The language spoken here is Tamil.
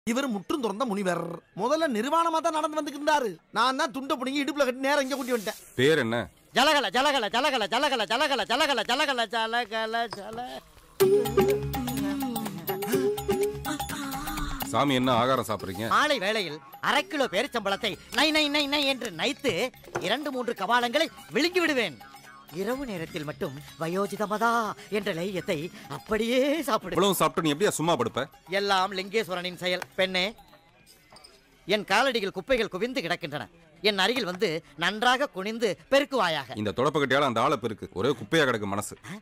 இவர் முற்றும் துறந்த முனிவர் முதல்ல நிர்வாணமா தான் நடந்து வந்துக்கிட்டாரு நான் தான் துண்டை பிடிங்கி இடுப்புல கட்டி நேரம் இங்க கூட்டி வந்துட்டேன் பேர் என்ன ஜலகல ஜலகல ஜலகல ஜலகல ஜலகல ஜலகல ஜலகல ஜலகல ஜல சாமி என்ன ஆகாரம் சாப்பிடுறீங்க மாலை வேளையில் அரை கிலோ பேரிச்சம்பழத்தை நை நை நை நை என்று நைத்து இரண்டு மூன்று கபாலங்களை விழுங்கி விடுவேன் இரவு நேரத்தில் மட்டும் வயோஜிதமதா என்ற லேயத்தை அப்படியே சாப்பிடு இவ்வளவு சாப்பிட்டு நீ எப்படியா சும்மா படுப்ப எல்லாம் லிங்கேஸ்வரனின் செயல் பெண்ணே என் காலடியில் குப்பைகள் குவிந்து கிடக்கின்றன என் அருகில் வந்து நன்றாக குனிந்து பெருக்குவாயாக இந்த தொடப்பக்கட்டியால அந்த ஆளை பெருக்கு ஒரே குப்பையா கிடக்கு மனசு